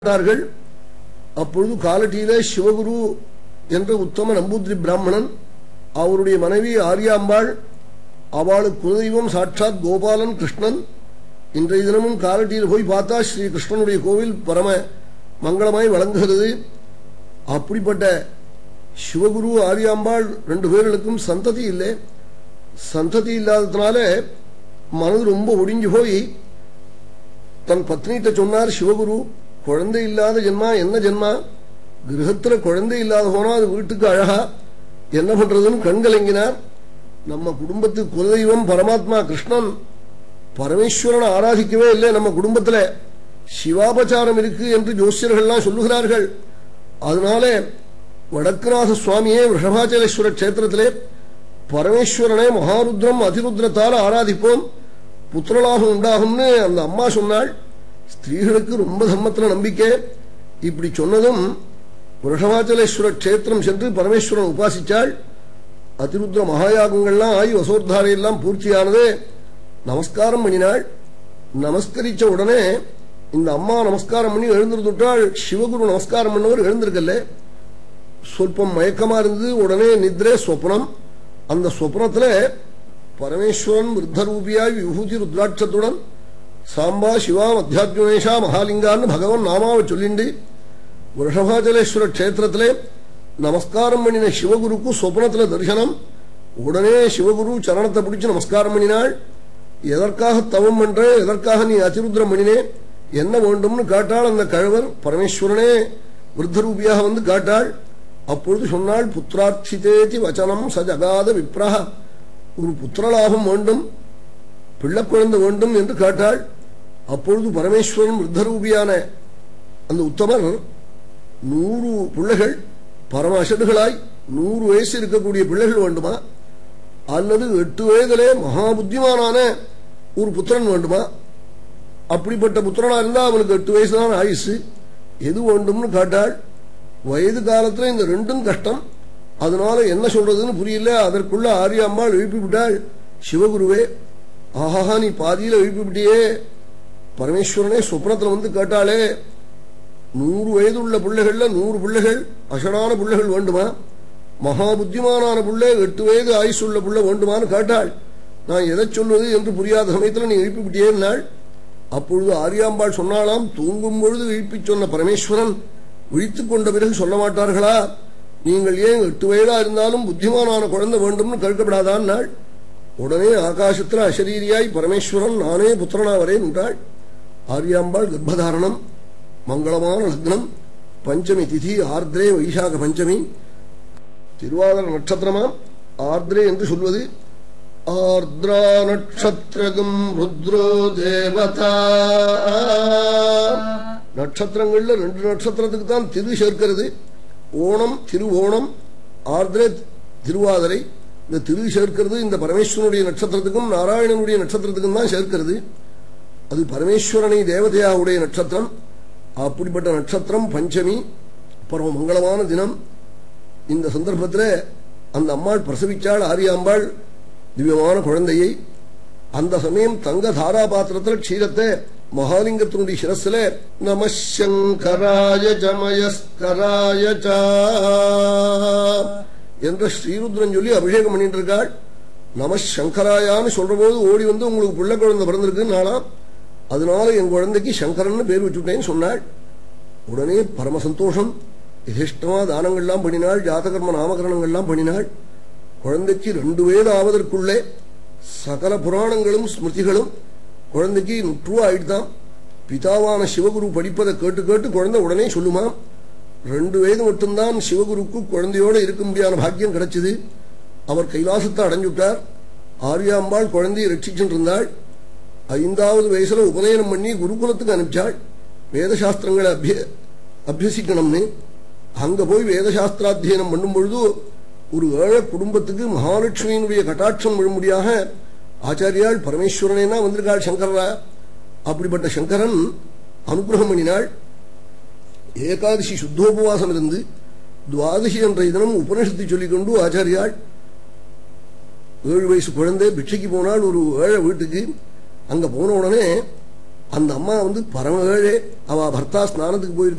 பார்த்தார்கள் அப்பொழுது காலட்டியிலே சிவகுரு என்ற உத்தம நம்பூதிரி பிராமணன் அவருடைய மனைவி ஆரியாம்பாள் அவளுக்கு குலதெய்வம் சாட்சாத் கோபாலன் கிருஷ்ணன் இன்றைய தினமும் காலட்டியில் போய் பார்த்தா ஸ்ரீ கிருஷ்ணனுடைய கோவில் பரம மங்களமாய் வழங்குகிறது அப்படிப்பட்ட சிவகுரு ஆரியாம்பாள் ரெண்டு பேர்களுக்கும் சந்ததி இல்லை சந்ததி இல்லாததுனால மனது ரொம்ப ஒடிஞ்சு போய் தன் பத்னிகிட்ட சொன்னார் சிவகுரு குழந்தை இல்லாத ஜென்மா என்ன ஜென்மா கிரகத்துல குழந்தை இல்லாத போனா அது வீட்டுக்கு அழகா என்ன பண்றதுன்னு கண்கலங்கினார் நம்ம குடும்பத்து குலதெய்வம் பரமாத்மா கிருஷ்ணன் பரமேஸ்வரனை ஆராதிக்கவே இல்லை நம்ம குடும்பத்துல சிவாபச்சாரம் இருக்கு என்று ஜோசியர்கள்லாம் சொல்லுகிறார்கள் அதனால வடக்குநாத சுவாமியே ரிஷபாச்சலேஸ்வர கஷேத்திரத்திலே பரமேஸ்வரனை மகாருத்ரம் அதிருத்ரத்தால் ஆராதிப்போம் புத்திரலாகம் உண்டாகும்னு அந்த அம்மா சொன்னாள் ஸ்திரீகளுக்கு ரொம்ப தர்மத்துல நம்பிக்கை இப்படி சொன்னதும் ரிஷபாச்சலேஸ்வர கஷேத்திரம் சென்று பரமேஸ்வரன் உபாசிச்சாள் அதிருத்ர மகாயாகங்கள்லாம் ஆகி வசோத்தாரை எல்லாம் பூர்த்தியானது நமஸ்காரம் பண்ணினாள் நமஸ்கரிச்ச உடனே இந்த அம்மா நமஸ்காரம் பண்ணி எழுந்திருந்துட்டாள் சிவகுரு நமஸ்காரம் பண்ணவர் எழுந்திருக்கல சொல்பம் மயக்கமா இருந்தது உடனே நித்ரே சொப்னம் அந்த சொப்னத்துல பரமேஸ்வரன் விருத்தரூபியாய் விபூதி ருத்ராட்சத்துடன் சாம்பா சிவா மத்தியாத்மேஷா மகாலிங்கான்னு பகவான் நாமாவை சொல்லிண்டு வருஷபாச்சலேஸ்வர கஷேத்திரத்திலே நமஸ்காரம் பண்ணின சிவகுருக்கு சொப்னத்துல தரிசனம் உடனே சிவகுரு சரணத்தை பிடிச்சு நமஸ்காரம் பண்ணினாள் எதற்காக தவம் பண்ற எதற்காக நீ அதிருத்ரம் பண்ணினே என்ன வேண்டும்னு காட்டாள் அந்த கழவர் பரமேஸ்வரனே விருத்தரூபியாக வந்து காட்டாள் அப்பொழுது சொன்னாள் புத்திரார்த்திதேதி வச்சனம் ச ஜகாத விப்ரஹ ஒரு புத்திரலாபம் வேண்டும் பிள்ளை குழந்தை வேண்டும் என்று காட்டாள் அப்பொழுது பரமேஸ்வரன் விருத்தரூபியான அந்த உத்தமர் நூறு பிள்ளைகள் பரம அசடுகளாய் நூறு வயசு இருக்கக்கூடிய பிள்ளைகள் வேண்டுமா அல்லது எட்டு வயதிலே மகா புத்திமானான ஒரு புத்திரன் வேண்டுமா அப்படிப்பட்ட புத்திரனா இருந்தா அவனுக்கு எட்டு வயசு தான் ஆயுசு எது வேண்டும்னு காட்டாள் வயது காலத்துல இந்த ரெண்டும் கஷ்டம் அதனால என்ன சொல்றதுன்னு புரியல அதற்குள்ள ஆரியாம்பாள் எழுப்பி விட்டாள் சிவகுருவே ஆஹா நீ பாதியில எழுப்பி விட்டியே பரமேஸ்வரனே சொப்னத்துல வந்து கேட்டாளே நூறு வயது உள்ள பிள்ளைகள்ல நூறு பிள்ளைகள் அசடான பிள்ளைகள் வேண்டுமா மகா புத்திமானான பிள்ளை எட்டு வயது ஆயுசு உள்ள பிள்ளை வேண்டுமான்னு கேட்டாள் நான் எதை சொல்வது என்று புரியாத சமயத்தில் நீ எழுப்பி விட்டியேன்னாள் அப்பொழுது ஆரியாம்பாள் சொன்னாலாம் தூங்கும் பொழுது எழுப்பி சொன்ன பரமேஸ்வரன் விழித்துக் கொண்ட பிறகு சொல்ல மாட்டார்களா நீங்கள் ஏன் எட்டு வயதா இருந்தாலும் புத்திமானான குழந்தை வேண்டும்னு கேட்கப்படாதான் நாள் உடனே ஆகாசத்துல அசரீரியாய் பரமேஸ்வரன் நானே புத்திரனா வரேன் என்றாள் ஆரியாம்பாள் கர்ப்பதாரணம் மங்களமான லக்னம் பஞ்சமி திதி ஆர்திரே வைசாக பஞ்சமி திருவாதிர நட்சத்திரமா ஆர்திரே என்று சொல்வது ஆர்திரா நட்சத்திரகம் ருத்ரோ தேவதா நட்சத்திரங்கள்ல ரெண்டு நட்சத்திரத்துக்கு தான் திரு சேர்க்கிறது ஓணம் திருவோணம் ஆர்திரே திருவாதிரை இந்த திரு சேர்க்கிறது இந்த பரமேஸ்வரனுடைய நட்சத்திரத்துக்கும் நாராயணனுடைய நட்சத்திரத்துக்கும் தான் சேர்க்கிறது அது பரமேஸ்வரனை தேவதையாவுடைய நட்சத்திரம் அப்படிப்பட்ட நட்சத்திரம் பஞ்சமி பரம மங்களமான தினம் இந்த சந்தர்ப்பத்தில் அந்த அம்மாள் பிரசவிச்சாள் ஆரியாம்பாள் திவ்யமான குழந்தையை அந்த சமயம் தங்க தாரா பாத்திரத்தில் க்ஷீரத்தை மகாலிங்கத்தினுடைய சிரஸ்ல நமசங்கராய ஜமயஸ்கராய என்ற ஸ்ரீருத்ரன் சொல்லி அபிஷேகம் பண்ணிட்டு இருக்காள் நமசங்கராயான்னு சொல்ற போது ஓடி வந்து உங்களுக்கு பிள்ளை குழந்தை பிறந்திருக்குன்னு நாளாம் அதனால என் குழந்தைக்கு சங்கரன் பேர் வச்சுட்டேன்னு சொன்னாள் உடனே பரம சந்தோஷம் யதிஷ்டமா தானங்கள்லாம் பண்ணினாள் ஜாதகர்ம நாமகரணங்கள்லாம் பண்ணினாள் குழந்தைக்கு ரெண்டு வயது ஆவதற்குள்ளே சகல புராணங்களும் ஸ்மிருதிகளும் குழந்தைக்கு நுற்றுவா ஆயிடுதான் பிதாவான சிவகுரு படிப்பதை கேட்டு கேட்டு குழந்தை உடனே சொல்லுமாம் ரெண்டு வயது மட்டும்தான் சிவகுருக்கு குழந்தையோட இருக்க முடியாத பாக்கியம் கிடைச்சது அவர் கைலாசத்தை அடைஞ்சுட்டார் ஆரியாம்பாள் குழந்தையை ரட்சிச்சுட்டு இருந்தாள் ஐந்தாவது வயசுல உபநயனம் பண்ணி குருகுலத்துக்கு அனுப்பிச்சாள் வேதசாஸ்திரங்களை அபிய அபியசிக்கணும்னு அங்க போய் வேதசாஸ்திராத்தியனம் பண்ணும் பொழுது ஒரு ஏழை குடும்பத்துக்கு மகாலட்சுமியினுடைய கட்டாட்சம் விழும்படியாக ஆச்சாரியாள் பரமேஸ்வரனேனா வந்திருக்காள் சங்கரா அப்படிப்பட்ட சங்கரன் அனுகிரகம் பண்ணினாள் ஏகாதசி சுத்தோபவாசம் இருந்து துவாதசி என்ற தினம் உபனிஷத்தை சொல்லிக்கொண்டு ஆச்சாரியாள் ஏழு வயசு குழந்தை பிட்சைக்கு போனால் ஒரு ஏழை வீட்டுக்கு அங்க போன உடனே அந்த அம்மா வந்து பரம ஏழை அவ பர்த்தா ஸ்நானத்துக்கு போயிருக்க